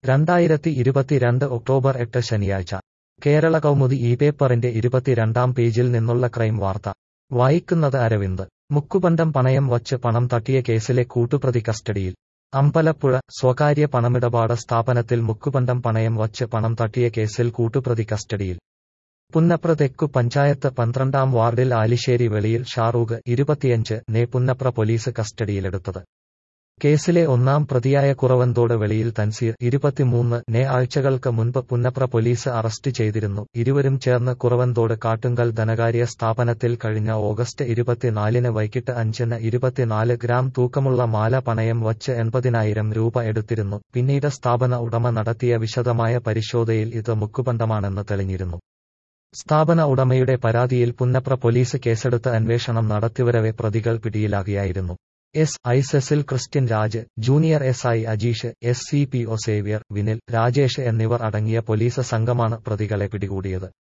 രണ്ടായിരത്തി ഇരുപത്തിരണ്ട് ഒക്ടോബർ എട്ട് ശനിയാഴ്ച കേരള കൗമുദി ഈ പേപ്പറിന്റെ ഇരുപത്തിരണ്ടാം പേജിൽ നിന്നുള്ള ക്രൈം വാർത്ത വായിക്കുന്നത് അരവിന്ദ് മുക്കുബന്ധം പണയം വച്ച് പണം തട്ടിയ കേസിലെ കൂട്ടുപ്രതി കസ്റ്റഡിയിൽ അമ്പലപ്പുഴ സ്വകാര്യ പണമിടപാട് സ്ഥാപനത്തിൽ മുക്കുബന്ധം പണയം വച്ച് പണം തട്ടിയ കേസിൽ കൂട്ടുപ്രതി കസ്റ്റഡിയിൽ പുന്നപ്ര തെക്കു പഞ്ചായത്ത് പന്ത്രണ്ടാം വാർഡിൽ ആലിശ്ശേരി വെളിയിൽ ഷാറൂഖ് ഇരുപത്തിയഞ്ച് നെ പുന്നപ്ര പോലീസ് കസ്റ്റഡിയിലെടുത്തത് കേസിലെ ഒന്നാം പ്രതിയായ കുറവന്തോട് വെളിയിൽ തൻസീർ ഇരുപത്തിമൂന്ന് നെ ആഴ്ചകൾക്ക് മുൻപ് പുന്നപ്ര പോലീസ് അറസ്റ്റ് ചെയ്തിരുന്നു ഇരുവരും ചേർന്ന് കുറവന്തോട് കാട്ടുങ്കൽ ധനകാര്യ സ്ഥാപനത്തിൽ കഴിഞ്ഞ ഓഗസ്റ്റ് ഇരുപത്തിനാലിന് വൈകിട്ട് അഞ്ചിന് ഇരുപത്തിനാല് ഗ്രാം തൂക്കമുള്ള മാല പണയം വച്ച് എൺപതിനായിരം രൂപ എടുത്തിരുന്നു പിന്നീട് സ്ഥാപന ഉടമ നടത്തിയ വിശദമായ പരിശോധനയിൽ ഇത് മുക്കുബന്ധമാണെന്ന് തെളിഞ്ഞിരുന്നു സ്ഥാപന ഉടമയുടെ പരാതിയിൽ പുന്നപ്ര പോലീസ് കേസെടുത്ത് അന്വേഷണം നടത്തിവരവെ പ്രതികൾ പിടിയിലാകുകയായിരുന്നു S I Cecil Christian Raj junior S I Ajeesh S C P O Xavier Vinil Rajesh എന്നിവർ അടങ്ങിയ പോലീസ് സംഘമാണ് പ്രതികളെ പിടികൂടിയത്